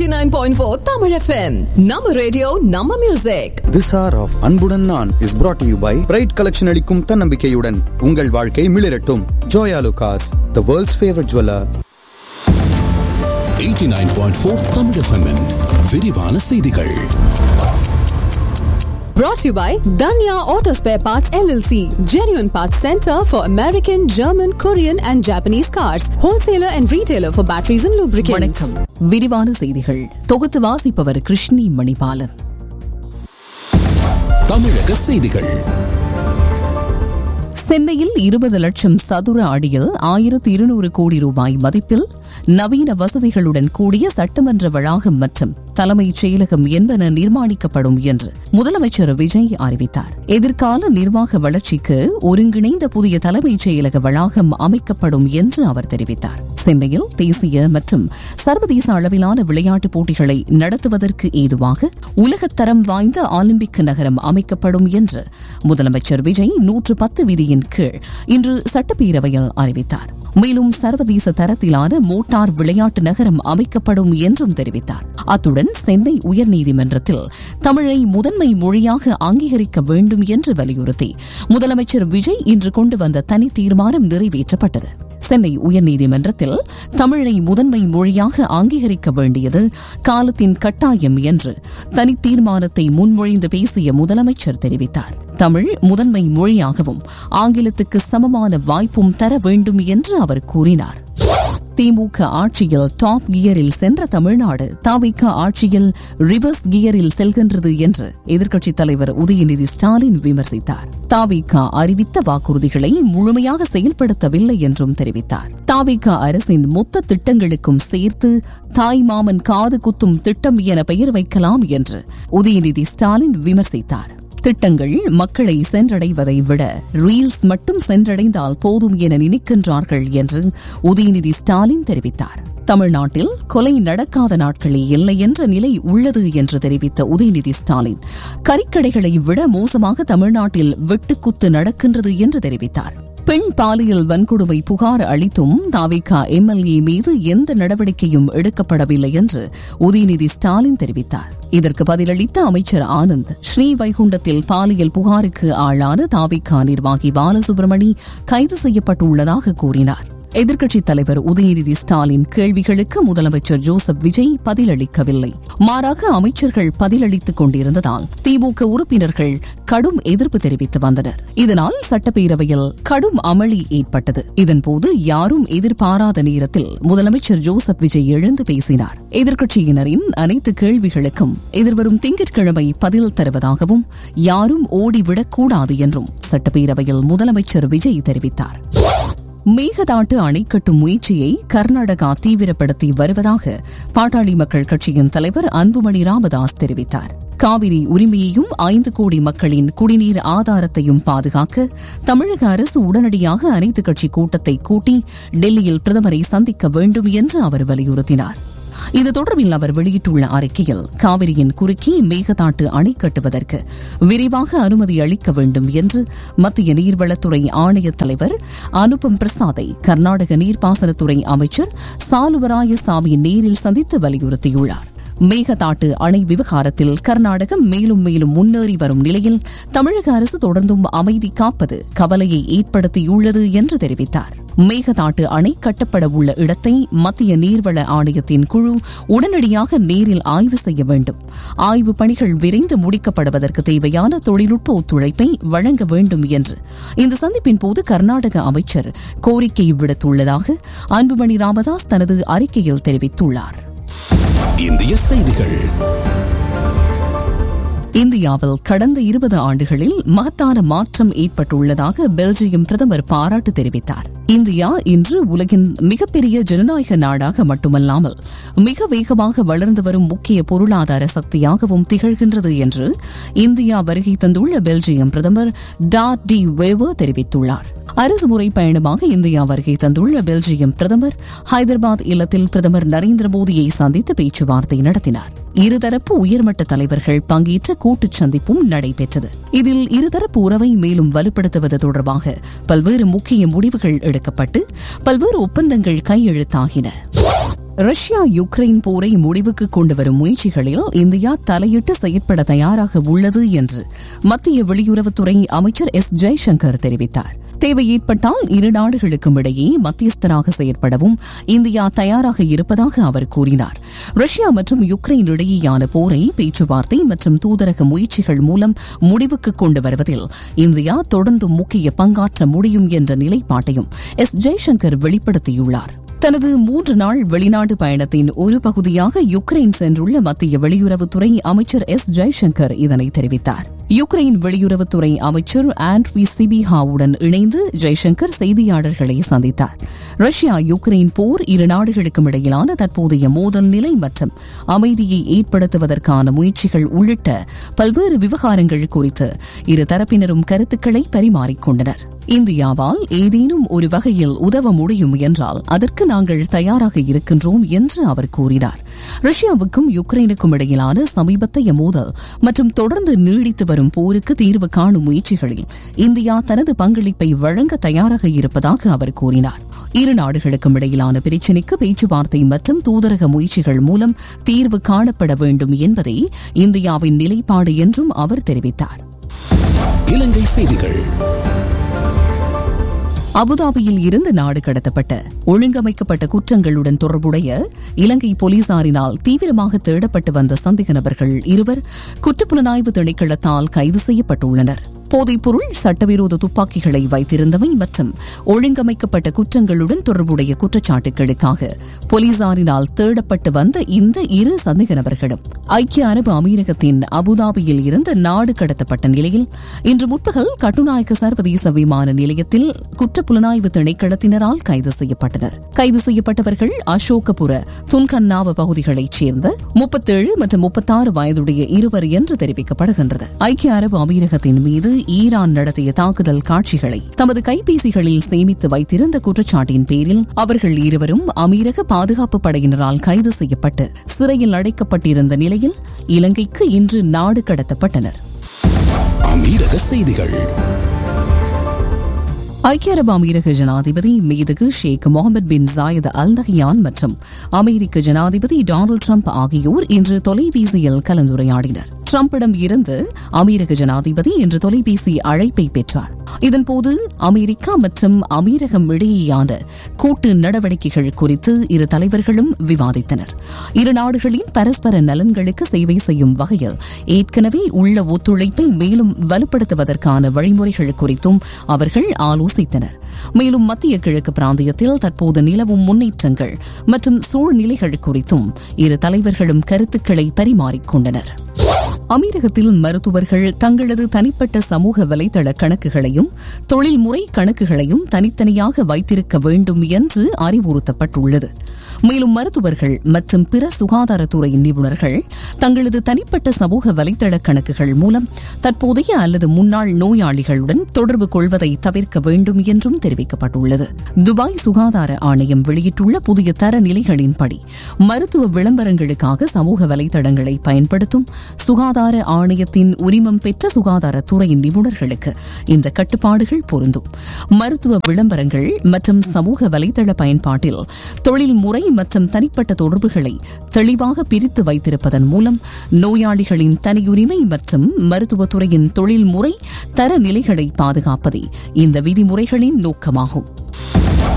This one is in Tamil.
89.4 Tamil FM. நம்ம ரேடியோ நம்ம மியூசிக் This hour of அன்புடன் நான் is brought to you by bright collection அளிக்கும் தன்னம்பிக்கையுடன் உங்கள் வாழ்க்கை மிளிரட்டும் Joyalukkas the world's favourite jeweller 89.4 Tamil FM -இன் விரிவான செய்திகள் brought to you by Danya Auto Spare Parts LLC. Genuine Parts Center for American, German, Korean and Japanese cars. Wholesaler and retailer for batteries and lubricants. வணக்கம் விரிவான செய்திகள் தொகுத்து வாசிப்பவர் கிருஷ்ணி மணிபாலன் தமிழக செய்திகள் சென்னையில் இருபது லட்சம் சதுர அடியில் ஆயிரத்து இருநூறு கோடி ரூபாய் மதிப்பில் நவீன வசதிகளுடன் கூடிய சட்டமன்ற வளாகம் மற்றும் தலைமைச் செயலகம் என்பன நிர்மாணிக்கப்படும் என்று முதலமைச்சர் விஜய் அறிவித்தார் எதிர்கால நிர்வாக வளர்ச்சிக்கு ஒருங்கிணைந்த புதிய தலைமைச் செயலக வளாகம் அமைக்கப்படும் என்று அவர் தெரிவித்தார் சென்னையில் தேசிய மற்றும் சர்வதேச அளவிலான விளையாட்டுப் போட்டிகளை நடத்துவதற்கு ஏதுவாக உலகத்தரம் வாய்ந்த ஒலிம்பிக் நகரம் அமைக்கப்படும் என்று முதலமைச்சர் விஜய் நூற்று பத்து விதியின் கீழ் இன்று சட்டப்பேரவையில் அறிவித்தார் மேலும் சர்வதேச தரத்திலான மோட்டார் விளையாட்டு நகரம் அமைக்கப்படும் என்றும் தெரிவித்தார் அத்துடன் சென்னை உயர்நீதிமன்றத்தில் தமிழை முதன்மை மொழியாக அங்கீகரிக்க வேண்டும் என்று வலியுறுத்தி முதலமைச்சர் விஜய் இன்று கொண்டு வந்த தனி தீர்மானம் நிறைவேற்றப்பட்டது சென்னை உயர்நீதிமன்றத்தில் தமிழை முதன்மை மொழியாக அங்கீகரிக்க வேண்டியது காலத்தின் கட்டாயம் என்று தனி தீர்மானத்தை முன்மொழிந்து பேசிய முதலமைச்சர் தெரிவித்தார் தமிழ் முதன்மை மொழியாகவும் ஆங்கிலத்துக்கு சமமான வாய்ப்பும் தர வேண்டும் என்று அவர் கூறினார் திமுக ஆட்சியில் டாப் கியரில் சென்ற தமிழ்நாடு தாவிக ஆட்சியில் ரிவர்ஸ் கியரில் செல்கின்றது என்று எதிர்க்கட்சித் தலைவர் உதயநிதி ஸ்டாலின் விமர்சித்தார் தாவிக அறிவித்த வாக்குறுதிகளை முழுமையாக செயல்படுத்தவில்லை என்றும் தெரிவித்தார் தாவிக அரசின் மொத்த திட்டங்களுக்கும் சேர்த்து தாய் மாமன் காது குத்தும் திட்டம் என பெயர் வைக்கலாம் என்று உதயநிதி ஸ்டாலின் விமர்சித்தார் திட்டங்கள் மக்களை சென்றடைவதை விட ரீல்ஸ் மட்டும் சென்றடைந்தால் போதும் என நினைக்கின்றார்கள் என்று உதயநிதி ஸ்டாலின் தெரிவித்தார் தமிழ்நாட்டில் கொலை நடக்காத நாட்களே இல்லை என்ற நிலை உள்ளது என்று தெரிவித்த உதயநிதி ஸ்டாலின் கறிக்கடைகளை விட மோசமாக தமிழ்நாட்டில் வெட்டுக்குத்து நடக்கின்றது என்று தெரிவித்தார் பெண் பாலியல் வன்கொடுமை புகார் அளித்தும் தாவிகா எம்எல்ஏ மீது எந்த நடவடிக்கையும் எடுக்கப்படவில்லை என்று உதயநிதி ஸ்டாலின் தெரிவித்தார் இதற்கு பதிலளித்த அமைச்சர் ஆனந்த் ஸ்ரீவைகுண்டத்தில் பாலியல் புகாருக்கு ஆளான தாவிகா நிர்வாகி பாலசுப்ரமணி கைது செய்யப்பட்டுள்ளதாக கூறினார் எதிர்க்கட்சித் தலைவர் உதயநிதி ஸ்டாலின் கேள்விகளுக்கு முதலமைச்சர் ஜோசப் விஜய் பதிலளிக்கவில்லை மாறாக அமைச்சர்கள் பதிலளித்துக் கொண்டிருந்ததால் திமுக உறுப்பினர்கள் கடும் எதிர்ப்பு தெரிவித்து வந்தனர் இதனால் சட்டப்பேரவையில் கடும் அமளி ஏற்பட்டது இதன்போது யாரும் எதிர்பாராத நேரத்தில் முதலமைச்சர் ஜோசப் விஜய் எழுந்து பேசினார் எதிர்க்கட்சியினரின் அனைத்து கேள்விகளுக்கும் எதிர்வரும் திங்கட்கிழமை பதில் தருவதாகவும் யாரும் ஓடிவிடக்கூடாது என்றும் சட்டப்பேரவையில் முதலமைச்சர் விஜய் தெரிவித்தார் மேகதாட்டு அணை கட்டும் முயற்சியை கர்நாடகா தீவிரப்படுத்தி வருவதாக பாட்டாளி மக்கள் கட்சியின் தலைவர் அன்புமணி ராமதாஸ் தெரிவித்தார் காவிரி உரிமையையும் ஐந்து கோடி மக்களின் குடிநீர் ஆதாரத்தையும் பாதுகாக்க தமிழக அரசு உடனடியாக அனைத்து கட்சி கூட்டத்தை கூட்டி டெல்லியில் பிரதமரை சந்திக்க வேண்டும் என்று அவர் வலியுறுத்தினார் இது தொடர்பில் அவர் வெளியிட்டுள்ள அறிக்கையில் காவிரியின் குறுக்கே மேகதாட்டு அணை கட்டுவதற்கு விரைவாக அனுமதி அளிக்க வேண்டும் என்று மத்திய நீர்வளத்துறை ஆணைய தலைவர் அனுபம் பிரசாத்தை கர்நாடக நீர்ப்பாசனத்துறை அமைச்சர் சாலுவராயசாமி நேரில் சந்தித்து வலியுறுத்தியுள்ளார் மேகதாட்டு அணை விவகாரத்தில் கர்நாடகம் மேலும் மேலும் முன்னேறி வரும் நிலையில் தமிழக அரசு தொடர்ந்தும் அமைதி காப்பது கவலையை ஏற்படுத்தியுள்ளது என்று தெரிவித்தார் மேகதாட்டு அணை கட்டப்பட உள்ள இடத்தை மத்திய நீர்வள ஆணையத்தின் குழு உடனடியாக நேரில் ஆய்வு செய்ய வேண்டும் ஆய்வு பணிகள் விரைந்து முடிக்கப்படுவதற்கு தேவையான தொழில்நுட்ப ஒத்துழைப்பை வழங்க வேண்டும் என்று இந்த சந்திப்பின் போது கர்நாடக அமைச்சர் கோரிக்கை விடுத்துள்ளதாக அன்புமணி ராமதாஸ் தனது அறிக்கையில் தெரிவித்துள்ளார் இந்திய செய்திகள் இந்தியாவில் கடந்த இருபது ஆண்டுகளில் மகத்தான மாற்றம் ஏற்பட்டுள்ளதாக பெல்ஜியம் பிரதமர் பாராட்டு தெரிவித்தார் இந்தியா இன்று உலகின் மிகப்பெரிய ஜனநாயக நாடாக மட்டுமல்லாமல் மிக வேகமாக வளர்ந்து வரும் முக்கிய பொருளாதார சக்தியாகவும் திகழ்கின்றது என்று இந்தியா வருகை தந்துள்ள பெல்ஜியம் பிரதமர் டா டி வேவர் தெரிவித்துள்ளார் அரசுமுறை பயணமாக இந்தியா வருகை தந்துள்ள பெல்ஜியம் பிரதமர் ஹைதராபாத் இல்லத்தில் பிரதமர் நரேந்திர மோடியை சந்தித்து பேச்சுவார்த்தை நடத்தினார் இருதரப்பு உயர்மட்ட தலைவர்கள் பங்கேற்ற கூட்டுச் சந்திப்பும் நடைபெற்றது இதில் இருதரப்பு உறவை மேலும் வலுப்படுத்துவது தொடர்பாக பல்வேறு முக்கிய முடிவுகள் எடுக்கப்பட்டு பல்வேறு ஒப்பந்தங்கள் கையெழுத்தாகின ரஷ்யா யுக்ரைன் போரை முடிவுக்கு கொண்டு வரும் முயற்சிகளில் இந்தியா தலையிட்டு செயற்பட தயாராக உள்ளது என்று மத்திய வெளியுறவுத்துறை அமைச்சர் எஸ் ஜெய்சங்கர் தெரிவித்தார் தேவை ஏற்பட்டால் இரு நாடுகளுக்கும் இடையே மத்தியஸ்தராக செயற்படவும் இந்தியா தயாராக இருப்பதாக அவர் கூறினார் ரஷ்யா மற்றும் யுக்ரைன் இடையேயான போரை பேச்சுவார்த்தை மற்றும் தூதரக முயற்சிகள் மூலம் முடிவுக்கு கொண்டு வருவதில் இந்தியா தொடர்ந்து முக்கிய பங்காற்ற முடியும் என்ற நிலைப்பாட்டையும் எஸ் ஜெய்சங்கர் வெளிப்படுத்தியுள்ளார் தனது மூன்று நாள் வெளிநாட்டு பயணத்தின் ஒரு பகுதியாக யுக்ரைன் சென்றுள்ள மத்திய வெளியுறவுத்துறை அமைச்சர் எஸ் ஜெய்சங்கர் இதனை தெரிவித்தார் யுக்ரைன் வெளியுறவுத்துறை அமைச்சர் ஆண்ட்ரி சிபிஹாவுடன் இணைந்து ஜெய்சங்கர் செய்தியாளர்களை சந்தித்தார் ரஷ்யா யுக்ரைன் போர் இரு நாடுகளுக்கும் இடையிலான தற்போதைய மோதல் நிலை மற்றும் அமைதியை ஏற்படுத்துவதற்கான முயற்சிகள் உள்ளிட்ட பல்வேறு விவகாரங்கள் குறித்து இரு தரப்பினரும் கருத்துக்களை பரிமாறிக்கொண்டனர் இந்தியாவால் ஏதேனும் ஒரு வகையில் உதவ முடியும் என்றால் அதற்கு நாங்கள் தயாராக இருக்கின்றோம் என்று அவர் கூறினார் ரஷ்யாவுக்கும் யுக்ரைனுக்கும் இடையிலான சமீபத்தைய மோதல் மற்றும் தொடர்ந்து நீடித்து வரும் போருக்கு தீர்வு காணும் முயற்சிகளில் இந்தியா தனது பங்களிப்பை வழங்க தயாராக இருப்பதாக அவர் கூறினார் இரு நாடுகளுக்கும் இடையிலான பிரச்சினைக்கு பேச்சுவார்த்தை மற்றும் தூதரக முயற்சிகள் மூலம் தீர்வு காணப்பட வேண்டும் என்பதே இந்தியாவின் நிலைப்பாடு என்றும் அவர் தெரிவித்தார் இலங்கை செய்திகள் அபுதாபியில் இருந்து நாடு கடத்தப்பட்ட ஒழுங்கமைக்கப்பட்ட குற்றங்களுடன் தொடர்புடைய இலங்கை போலீசாரினால் தீவிரமாக தேடப்பட்டு வந்த சந்தேக நபர்கள் இருவர் குற்றப்புலனாய்வு திணைக்களத்தால் கைது செய்யப்பட்டுள்ளனர் போதைப்பொருள் சட்டவிரோத துப்பாக்கிகளை வைத்திருந்தவை மற்றும் ஒழுங்கமைக்கப்பட்ட குற்றங்களுடன் தொடர்புடைய குற்றச்சாட்டுகளுக்காக போலீசாரினால் தேடப்பட்டு வந்த இந்த இரு சந்தேக நபர்களும் ஐக்கிய அரபு அமீரகத்தின் அபுதாபியில் இருந்து நாடு கடத்தப்பட்ட நிலையில் இன்று முற்பகல் கட்டுநாயக்க சர்வதேச விமான நிலையத்தில் குற்றப்புலனாய்வு திணைக்களத்தினரால் கைது செய்யப்பட்டனர் கைது செய்யப்பட்டவர்கள் அசோகபுர துன்கன்னாவ பகுதிகளைச் சேர்ந்த முப்பத்தேழு மற்றும் முப்பத்தாறு வயதுடைய இருவர் என்று தெரிவிக்கப்படுகின்றது ஐக்கிய அரபு அமீரகத்தின் மீது ஈரான் நடத்திய தாக்குதல் காட்சிகளை தமது கைபேசிகளில் சேமித்து வைத்திருந்த குற்றச்சாட்டின் பேரில் அவர்கள் இருவரும் அமீரக பாதுகாப்பு படையினரால் கைது செய்யப்பட்டு சிறையில் அடைக்கப்பட்டிருந்த நிலையில் இலங்கைக்கு இன்று நாடு கடத்தப்பட்டனர் அமீரக செய்திகள் ஐக்கிய அரபு அமீரக ஜனாதிபதி மீதுகு Sheikh Mohamed bin Zayed Al Nahyan மற்றும் அமெரிக்க ஜனாதிபதி டொனால்டு ட்ரம்ப் ஆகியோர் இன்று தொலைபேசியில் கலந்துரையாடினர் ட்ரம்பிடம் இருந்து அமீரக ஜனாதிபதி இன்று தொலைபேசி அழைப்பை பெற்றார் இதன்போது அமெரிக்கா மற்றும் அமீரகம் இடையேயான கூட்டு நடவடிக்கைகள் குறித்து இரு தலைவர்களும் விவாதித்தனர் இரு நாடுகளின் பரஸ்பர நலன்களுக்கு சேவை செய்யும் வகையில் ஏற்கனவே உள்ள ஒத்துழைப்பை மேலும் வலுப்படுத்துவதற்கான வழிமுறைகள் குறித்தும் அவர்கள் ஆலோசித்தனர் மேலும் மத்திய கிழக்கு பிராந்தியத்தில் தற்போது நிலவும் முன்னேற்றங்கள் மற்றும் சூழ்நிலைகள் குறித்தும் இரு தலைவர்களும் கருத்துக்களை பரிமாறிக்கொண்டனர் அமீரகத்தில் மருத்துவர்கள் தங்களது தனிப்பட்ட சமூக வலைதள கணக்குகளையும் தொழில்முறை கணக்குகளையும் தனித்தனியாக வைத்திருக்க வேண்டும் என்று அறிவுறுத்தப்பட்டுள்ளது மேலும் மருத்துவர்கள் மற்றும் பிற சுகாதாரத்துறை நிபுணர்கள் தங்களது தனிப்பட்ட சமூக வலைதள கணக்குகள் மூலம் தற்போதைய அல்லது முன்னாள் நோயாளிகளுடன் தொடர்பு கொள்வதை தவிர்க்க வேண்டும் என்றும் தெரிவிக்கப்பட்டுள்ளது துபாய் சுகாதார ஆணையம் வெளியிட்டுள்ள புதிய தரநிலைகளின்படி மருத்துவ விளம்பரங்களுக்காக சமூக வலைதளங்களை பயன்படுத்தும் சுகாதார ஆணையத்தின் உரிமம் பெற்ற சுகாதாரத்துறை நிபுணர்களுக்கு இந்த கட்டுப்பாடுகள் பொருந்தும் மருத்துவ விளம்பரங்கள் மற்றும் சமூக வலைதள பயன்பாட்டில் தொழில்முறை மற்றும் தனிப்பட்ட தொடர்புகளை தெளிவாக பிரித்து வைத்திருப்பதன் மூலம் நோயாளிகளின் தனியுரிமை மற்றும் மருத்துவத்துறையின் தொழில்முறை தரநிலைகளை பாதுகாப்பதே இந்த விதிமுறைகளின் நோக்கமாகும்